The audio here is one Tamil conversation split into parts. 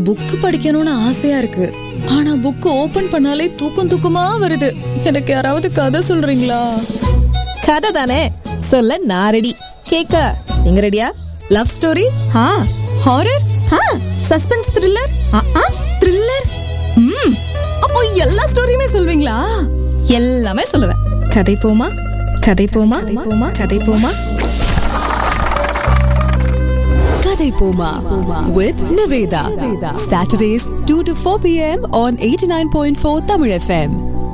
புக் படிக்கணும்னு ஆசையா இருக்கு ஆனா புக் ஓபன் பண்ணாலே தூக்கம் தூக்கமா வருது எனக்கு யாராவது கதை சொல்றீங்களா கதை தானே சொல்ல நான் ரெடி கேக்க நீங்க ரெடியா லவ் ஸ்டோரி ஆ ஹாரர் ஆ சஸ்பென்ஸ் த்ரில்லர் ஆ த்ரில்லர் ம் அப்போ எல்லா ஸ்டோரியுமே சொல்வீங்களா எல்லாமே சொல்லுவேன் கதை போமா கதை போமா போமா கதை போமா கதை போமா with Nivetha Saturdays 2 to 4 p.m. on 89.4 Tamil FM.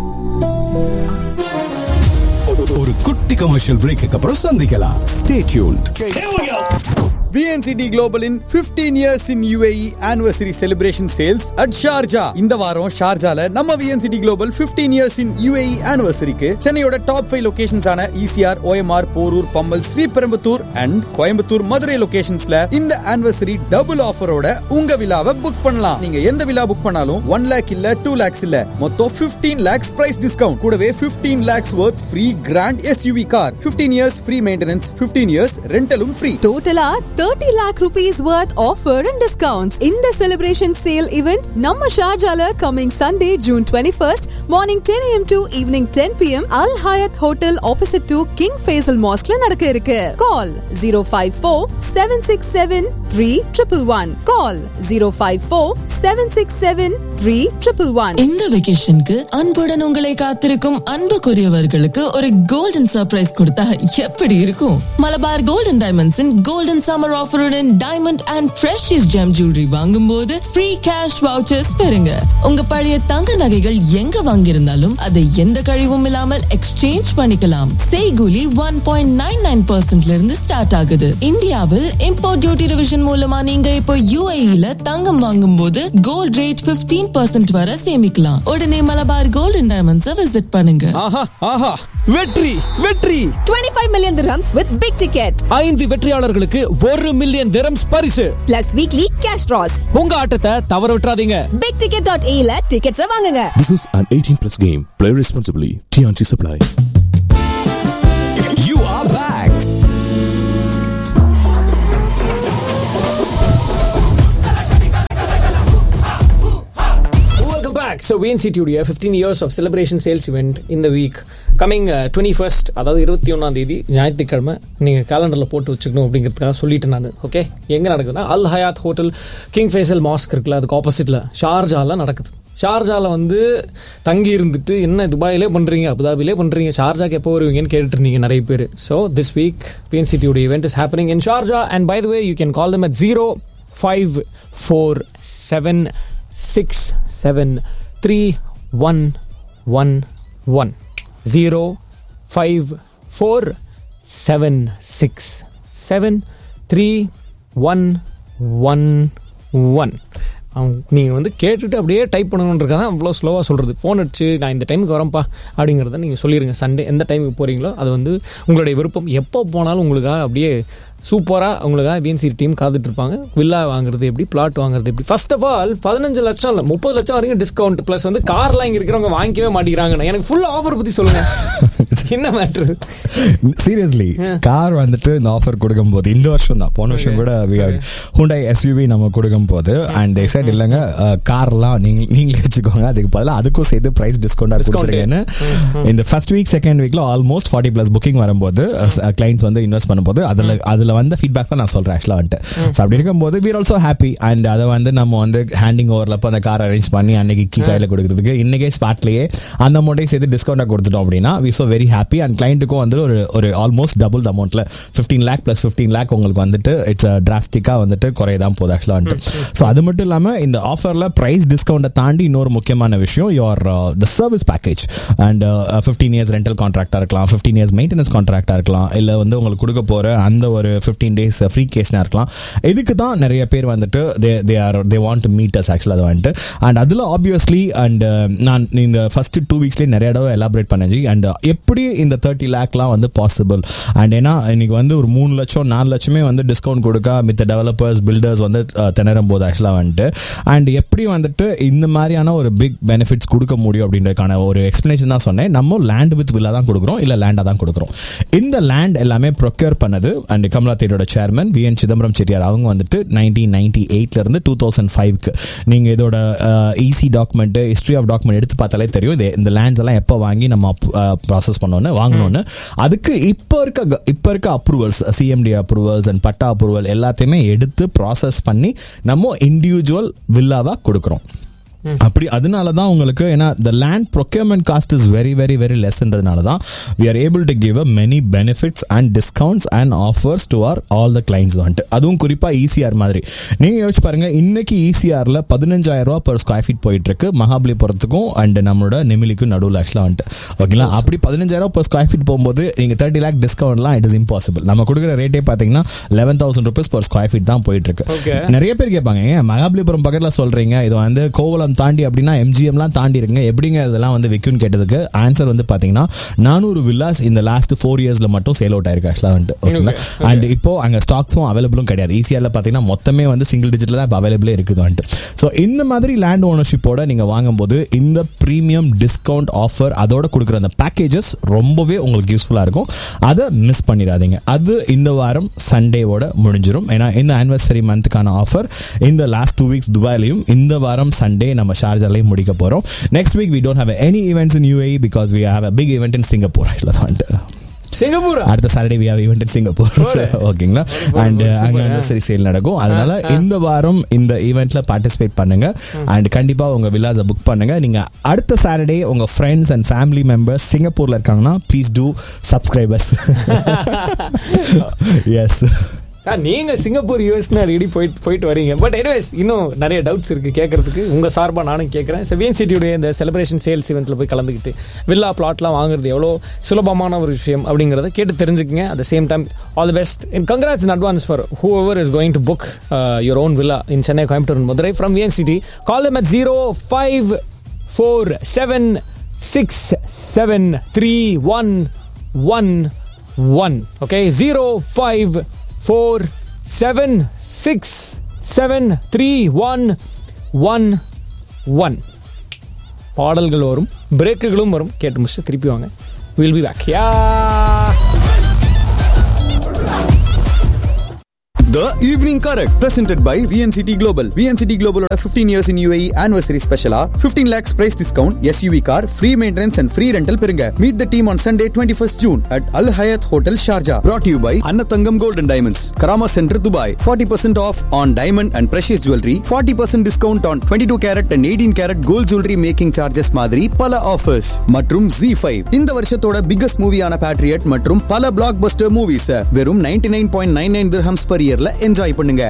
ஒரு குட்டி கமர்ஷியல் பிரேக்கு அப்புறம் சந்திக்கலாம் ஸ்டே டியூன்ட் விஎன்சிடி குளோபலின் 15 years in UAE anniversary celebration sales at Sharjah இந்த வாரம் ஷார்ஜால நம்ம VNCT global 15 years in UAE anniversaryக்கு சென்னையோட டாப் ஃபைவ் லொகேஷன்ஸான ECR OMR Porur Pammal Sriperumbudur and Coimbatore Madurai லொகேஷன்ஸ்ல இந்த anniversary டபுள் ஆஃபரோட உங்க விழாவை புக் பண்ணலாம் நீங்க எந்த விழா புக் பண்ணாலும் ஒன் லேக் இல்ல டூ லேக்ஸ் இல்ல மொத்தம் 15 லேக்ஸ் பிரைஸ் டிஸ்கவுண்ட் கூடவே 15 lakhs worth free grand SUV car 15 years free maintenance 15 years ரெண்டலும் ஃப்ரீ டோட்டலா thirty lakh rupees worth offer and discounts இந்த செலிப்ரேஷன் சேல் இவெண்ட் நம்ம ஷார்ஜால coming Sunday June twenty first morning ten AM to evening ten PM Al Hayat hotel opposite to King Faisal மாஸ்க்ல நடக்க இருக்கு call zero five four seven six seven three triple one call zero five four seven six seven three triple one இந்த வெகேஷனுக்கு அன்புடன் உங்களை காத்திருக்கும் அன்புக்குரியவர்களுக்கு ஒரு கோல்டன் சர்ப்ரைஸ் கொடுத்தா எப்படி இருக்கும் மலபார் கோல்டன் டைமண்ட்ஸின் கோல்டன் சம்மர் ஆஃபருடன் diamond and precious gem jewellery வாங்கும் போது ஃப்ரீ கேஷ் வவுச்சர்ஸ் பெறுங்க உங்க பழைய தங்க நகைகள் எங்க வாங்கியிருந்தாலும் அதை எந்த கழிவும் இல்லாமல் எக்ஸ்சேஞ்ச் பண்ணிக்கலாம் செய்கூலி ஒன் பாயிண்ட் நைன் நைன் பர்சன்ட்ல இருந்து ஸ்டார்ட் ஆகுது இந்தியாவில் இம்போர்ட் டியூட்டி ரிவிஷன் மூலமா நீங்க இப்போ யூஏஇல தங்கம் வாங்கும் போது கோல்ட் ரேட் 15% பர்சன்ட் வரை சேமிக்கலாம் உடனே மலபார் கோல்டன் டைமண்ட்ஸை விசிட் பண்ணுங்க ஆஹா ஆஹா வெற்றி வெற்றி 25 million dirhams with big ticket ஐந்து வெற்றியாளர்களுக்கு ஒரு மில்லியன் திரம்ஸ் பரிசு plus weekly cash draws. உங்க ஆட்டத்தை தவற விட்டுறாதீங்க bigticket.ae ல tickets வாங்குங்க This is an 18 plus game. Play responsibly. TNC Supply. You are back welcome back so விஎன்சிடியுடைய fifteen years of celebration sales event இந்த வீக் கமிங் டுவெண்ட்டி ஃபர்ஸ்ட் அதாவது இருபத்தி ஒன்றாம் தேதி ஞாயிற்றுக்கிழமை நீங்கள் கேலண்டரில் போட்டு வச்சுக்கணும் அப்படிங்கிறதுக்காக சொல்லிட்டேன் நான் ஓகே எங்கே நடக்குதுன்னா Al Hayat hotel King Faisal mosque இருக்குல்ல அதுக்கு ஆப்போசிட்டில் ஷார்ஜாவில் நடக்குது ஷார்ஜாவில் வந்து தங்கி இருந்துட்டு என்ன துபாயிலே பண்ணுறீங்க அபுதாபிலே பண்ணுறீங்க ஷார்ஜாக்கு எப்போ வருவீங்கன்னு கேட்டுட்டு இருந்தீங்க நிறைய பேர் ஸோ திஸ் வீக் பிஎன்சிடியோட event is happening in Sharjah and by the way you can call them at zero five four seven six seven three one one one zero five four seven six seven three one one one நீங்கள் வந்து கேட்டுட்டு அப்படியே டைப் பண்ணணுன்றக்காக தான் அவ்வளோ ஸ்லோவாக சொல்கிறது ஃபோன் அடிச்சு நான் இந்த டைமுக்கு வரேன்ப்பா அப்படிங்கிறத நீங்கள் சொல்லிடுங்க சண்டே எந்த டைமுக்கு போகிறீங்களோ அது வந்து உங்களுடைய விருப்பம் எப்போ போனாலும் உங்களுக்காக அப்படியே சூப்பராக உங்களுக்காக விஎன்சி டீம் காத்துட்டு இருப்பாங்க வில்லா வாங்குறது எப்படி பிளாட் வாங்குறது எப்படி ஃபர்ஸ்ட் ஆஃப் ஆல் பதினஞ்சு லட்சம் இல்லை முப்பது லட்சம் வரைக்கும் டிஸ்கவுண்ட் ப்ளஸ் வந்து கார்லாம் இங்கே இருக்கிறவங்க வாங்கிக்கவே மாட்டேங்கிறாங்க எனக்கு ஃபுல் ஆஃபர் பற்றி சொல்லுங்க என்ன மேட்ரு சீரியஸ்லி கார் வந்துட்டு இந்த ஆஃபர் கொடுக்கும் போது இந்த வருஷம் தான் போன வருஷம் கூட ஹுண்டாய் எஸ்யூவி நம்ம கொடுக்கும் போது அண்ட் தே சைட் இல்லைங்க கார்லாம் நீங்க நீங்களே வச்சுக்கோங்க அதுக்கு பதிலாக அதுக்கும் சேர்த்து பிரைஸ் டிஸ்கவுண்ட் கொடுத்துருக்கேன்னு இந்த ஃபர்ஸ்ட் வீக் செகண்ட் வீக்ல ஆல்மோஸ்ட் ஃபார்ட்டி பிளஸ் புக்கிங் வரும்போது கிளைண்ட்ஸ் வந்து இன்வெஸ்ட் பண்ணும்போது அதில் அதில் வந்த ஃபீட்பேக் தான் நான் சொல்றேன் ஆக்சுவலாக வந்துட்டு ஸோ அப்படி இருக்கும்போது வீர் ஆல்சோ ஹாப்பி அண்ட் அதை வந்து நம்ம வந்து ஹேண்டிங் ஓவரில் அப்போ அந்த கார் அரேஞ்ச் பண்ணி அன்னைக்கு கீ கையில் கொடுக்குறதுக்கு இன்னைக்கே ஸ்பாட்லேயே அந்த அமௌண்ட்டையும் சேர்த்து டிஸ்கவுண்டாக கொடுத்துட்டோம் அப்படின்னா we so very happy and கிளைண்ட்டுக்கும் வந்து ஒரு ஒரு ஆல்மோஸ்ட் டபுள் த அமௌண்ட்ல fifteen lakh plus fifteen lakh உங்களுக்கு வந்துட்டு இட்ஸ் டிராஸ்டிக்காக வந்துட்டு குறையதான் போகுது ஆக்சுவலாக வந்துட்டு ஸோ அது மட்டும் இல்லாமல் இந்த ஆஃபரில் ப்ரைஸ் டிஸ்கவுண்ட்டை தாண்டி இன்னொரு முக்கியமான விஷயம் your the service package and fifteen years rental கான்ட்ராக்டாக இருக்கலாம் ஃபிஃப்டீன் இயர்ஸ் மெயின்டெனன்ஸ் கான்ட்ராக்டாக இருக்கலாம் இல்லை வந்து உங்களுக்கு கொடுக்க போகிற அந்த ஒரு ஃபிஃப்டீன் டேஸ் ஃப்ரீ கேஸ்னா இருக்கலாம் இதுக்கு தான் நிறைய பேர் வந்துட்டு they they are they want to meet us ஆக்சுவலாக அது வந்துட்டு அண்ட் அதில் ஆப்வியஸ்லி அண்ட் நான் இந்த ஃபர்ஸ்ட் டூ வீக்ஸ்லேயே நிறைய தடவை எலாபரேட் பண்ணேன் அண்ட் எப்போ எப்படி இந்த தேர்ட்டி லேக்லாம் வந்து பாசிபிள் அண்ட் ஏன்னா இன்னைக்கு வந்து ஒரு மூணு லட்சம் நாலு லட்சமே வந்து டிஸ்கவுண்ட் கொடுக்க மித்த டெவலப்பர்ஸ் பில்டர்ஸ் வந்து அஹ், திணறும் போது ஆக்சுவலாக வந்துட்டு அண்ட் எப்படி வந்துட்டு இந்த மாதிரியான ஒரு பிக் பெனிஃபிட்ஸ் கொடுக்க முடியும் அப்படின்றதுக்கான ஒரு எக்ஸ்பிளேஷன் தான் சொன்னேன் நம்ம லேண்ட் வித் வில்லா தான் கொடுக்குறோம் இல்லை லேண்டாக தான் கொடுக்குறோம் இந்த லேண்ட் எல்லாமே ப்ரொக்யூர் பண்ணது அண்ட் கமலா தேரோட chairman V N Chidambaram Chettiar அவங்க வந்துட்டு நைன்டீன் நைன்டி எயிட்ல இருந்து டூ தௌசண்ட் ஃபைவ்க்கு நீங்க இதோட EC document history of document எடுத்து பார்த்தாலே தெரியும் இது இந்த லேண்ட்ஸ் எல்லாம் எப்போ வாங்கி நம்ம ப்ராசஸ் பண்ணோன்னு வாங்கணும்னு அதுக்கு இப்போ இருக்க க- இப்போ இருக்க approvals CMD approvals and patta approval எல்லாத்தையுமே எடுத்து ப்ராசஸ் பண்ணி நம்ம இண்டிவிஜுவல் வில்லாவா கொடுக்குறோம் அப்படி அதனால தான் உங்களுக்கு ஏன்னா the land procurement cost is very very very லெஸ்ன்றதுனால தான் we are able to give a many benefits and discounts and offers to our all the clients வந்துட்டு அதுவும் குறிப்பாக ஈசிஆர் மாதிரி நீங்க யோசிச்சு பாருங்க இன்னைக்கு ஈசிஆர்ல பதினஞ்சாயிரம் ரூபா per ஸ்கொயர் ஃபீட் போயிட்டு இருக்கு மகாபலிபுரத்துக்கும் அண்ட் நம்மளோட நெமிலிக்கும் நடுவில் ஆக்சுவலாக வந்துட்டு ஓகேங்களா அப்படி பதினஞ்சாயிரம் per ஸ்கொயர் ஃபீட் போகும்போது நீங்க தேர்ட்டி லேக் டிஸ்கவுண்ட்லாம் இட் இஸ் இம்பாசிபிள் நம்ம கொடுக்குற ரேட்டே பார்த்தீங்கன்னா eleven thousand rupees per square feet தான் போயிட்டு இருக்கு Okay. நிறைய பேர் கேட்பாங்க ஏன் மகாபலிபுரம் பக்கத்தில் சொல்றீங்க இது வந்து கோவலம் தாண்டி அப்படின்னா எம்ஜிஎம்லாம் தாண்டி இருக்குங்க எப்படிங்க இதெல்லாம் வந்து விற்கும்னு கேட்டதுக்கு ஆன்சர் வந்து பாத்தீங்கன்னா நானூறு வில்லாஸ் இந்த லாஸ்ட் ஃபோர் இயர்ஸ்ல மட்டும் சேல் அவுட் ஆயிருக்கு ஆக்சுவலாக வந்துட்டு ஓகேங்களா அண்ட் இப்போ அங்க ஸ்டாக்ஸும் அவைலபிளும் கிடையாது ஈஸியாரில் பார்த்தீங்கன்னா மொத்தமே வந்து சிங்கிள் டிஜிட்ல தான் இப்போ அவைலபிளே இருக்குது வந்துட்டு ஸோ இந்த மாதிரி லேண்ட் ஓனர்ஷிப்போட நீங்க வாங்கும்போது இந்த ப்ரீமியம் டிஸ்கவுண்ட் ஆஃபர் அதோட கொடுக்குற அந்த பேக்கேஜஸ் ரொம்பவே உங்களுக்கு யூஸ்ஃபுல்லாக இருக்கும் அதை மிஸ் பண்ணிடாதீங்க அது இந்த வாரம் சண்டேவோட முடிஞ்சிடும் ஏன்னா இந்த ஆனிவர்சரி மந்த்துக்கான ஆஃபர் இந்த லாஸ்ட் டூ வீக்ஸ் துபாயிலையும் இந்த வாரம் சண்டே நம்ம ஷார்ஜாலையும் முடிக்க போறோம் next week we don't have any events in UAE because we have a big event in Singapore இதில் தான் வந்துட்டு சிங்கப்பூரா அடுத்த Saturday we have event in Singapore ஓகேங்களா அண்ட் அங்க ஆனிவர்சரி சேல் நடக்கும் அதனால இந்த வாரம் இந்த ஈவெண்ட்ல பார்ட்டிசிபேட் பண்ணுங்க அண்ட் கண்டிப்பா உங்க வில்லாஸை புக் பண்ணுங்க நீங்க அடுத்த சாட்டர்டே உங்க ஃப்ரெண்ட்ஸ் அண்ட் ஃபேமிலி மெம்பர்ஸ் சிங்கப்பூர்ல இருக்காங்கன்னா ப்ளீஸ் டூ சப்ஸ்கிரைபர்ஸ் எஸ் ஆ, நீங்க சிங்கப்பூர் யூஎஸ்னு அடிக்கடி போயிட்டு போயிட்டு வரீங்க பட் எனிவேஸ் இன்னும் நிறைய டவுட்ஸ் இருக்கு கேட்கறதுக்கு உங்க சார்பா நானும் கேட்கறேன் செவியன் சிட்டியுடைய இந்த செலிப்ரேஷன் சேல்ஸ் இவெண்ட்ல போய் கலந்துக்கிட்டு வில்லா பிளாட்லாம் வாங்குறது எவ்வளோ சுலபமான ஒரு விஷயம் அப்படிங்கறத கேட்டு தெரிஞ்சுக்கங்க at same time all the best in congrats in advance for whoever is going to book your own villa in Chennai Coimbatore and Madurai from VN city call them at zero five four seven six seven three one one one okay zero five four seven six seven three one one one பாடல்கள் வரும் பிரேக்குகளும் வரும் கேட்டு முடிச்சு திருப்பி வாங்க will be back yeah The Evening Correct, presented by VNCT Global. VNCT Global ஓட 15 years in UAE anniversary special 15 lakhs price discount, SUV car, free maintenance and free rental பெறுங்க. Meet the team on Sunday 21st June at Al Hayat Hotel Sharjah. Brought to you by Annatangam Gold and Diamonds, Karama Center, Dubai. 40% off on diamond and precious jewelry. 40% discount on 22 carat and 18 carat gold jewelry making charges மாதிரி பல offers. மற்றும் Z5. இந்த வருஷத்தோட biggest மூவியான Patriot மற்றும் பல blockbuster movies வெறும் 99.99 dirhams per yearல என்ஜாய் பண்ணுங்க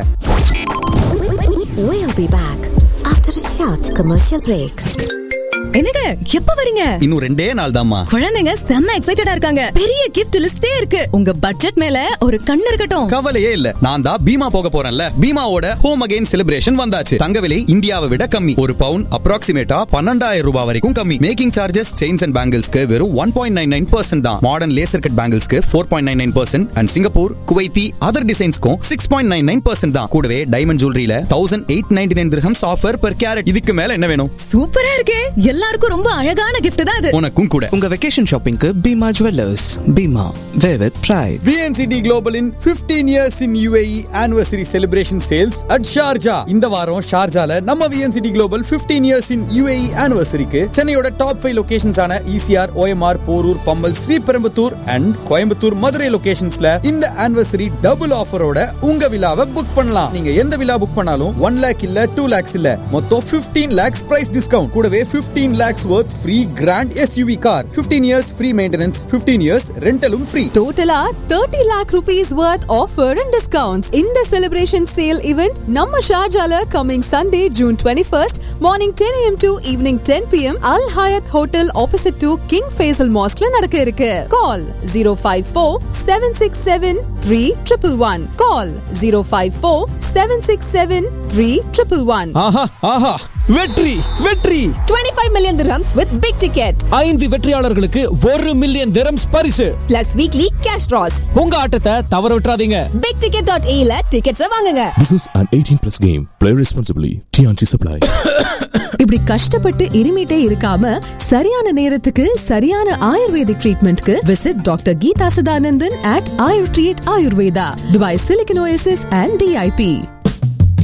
We'll be back after a short commercial break. என்னங்க எப்ப வரீங்க இன்னும் ரெண்டே நாள் தாம்மா குழந்தைங்க செம்ம எக்ஸைட்டடா இருக்காங்க பெரிய கிஃப்ட் லிஸ்டே இருக்கு உங்க பட்ஜெட் மேல ஒரு கண் இருக்கட்டும் கவலையே இல்ல நான் தான் பீமா போக போறேன்ல பீமாவோட ஹோம் அகைன் செலிப்ரேஷன் வந்தாச்சு தங்க விலை இந்தியாவை விட கம்மி ஒரு பவுன் அப்ராக்சிமேட்டா பன்னெண்டாயிரம் ரூபாய் வரைக்கும் கம்மி மேக்கிங் சார்ஜஸ் செயின்ஸ் அண்ட் பேங்கிள்ஸ்க்கு வெறும் one point nine nine percent தான் மாடர்ன் லேசர் கட் பேங்கிள்ஸ்க்கு four point nine nine percent and Singapore Kuwaiti other டிசைன்ஸ்க்கும் six point nine nine percent தான் கூடவே டைமண்ட் ஜுவல்லரியில thousand eight ninety nine dirhams offer per carat இதுக்கு மேல என்ன வேணும் சூப்பரா இருக்கே எல்லாருக்கும் ரொம்ப அழகான கிஃப்ட் தான் இது உனக்கும் கூட உங்க வெக்கேஷன் ஷாப்பிங்க்கு Bhima jewellers Bhima way with pride VNCT Global in 15 years in UAE anniversary celebration sales at Sharjah. இந்த வாரம் ஷார்ஜால நம்ம VNCT Global 15 years in UAE anniversaryக்கு சென்னையோட டாப் ஃபைவ் லொகேஷன்ஸ் ஆன ECR, OMR, Porur, Pammal, Sriperumbudur and Coimbatore, Madurai லொகேஷன்ஸ்ல இந்த anniversary டபுள் ஆஃபரோட உங்க விழாவை புக் பண்ணலாம். நீங்க எந்த விழா புக் பண்ணாலும் ஒன் லேக் இல்ல டூ லேக்ஸ் இல்ல மொத்தம் 15 லேக்ஸ் பிரைஸ் டிஸ்கவுண்ட் கூடவே 15 lakhs worth free grand SUV car 15 years free maintenance 15 years ரெண்டலும் ஃப்ரீ டோட்டலா thirty lakh rupees worth offer and discounts இந்த செலிப்ரேஷன் சேல் இவெண்ட் நம்ம ஷார்ஜால coming Sunday June twenty first morning ten AM to evening ten PM Al Hayat hotel opposite to King Faisal மாஸ்க்ல நடக்க இருக்கு call zero five four seven six seven three triple one call zero five four seven six seven three triple one ஆஹா ஆஹா வெற்றி வெற்றி 25 million million dirhams with big ticket. ஐந்து வெற்றியாளர்களுக்கு ஒரு மில்லியன் திரம்ஸ் பரிசு Plus weekly cash draws. உங்க ஆட்டத்தை தவற விட்டுறாதீங்க bigticket.ae ல tickets வாங்குங்க. This is an 18 plus game. Play responsibly. TNC Supply. இப்படி கஷ்டப்பட்டு இருமிட்டே இருக்காம சரியான நேரத்துக்கு சரியான ஆயுர்வேதிக் ட்ரீட்மெண்ட்க்கு visit doctor Geetha Sadanandan at Ayur treat Ayurveda Dubai silicon Oasis and DIP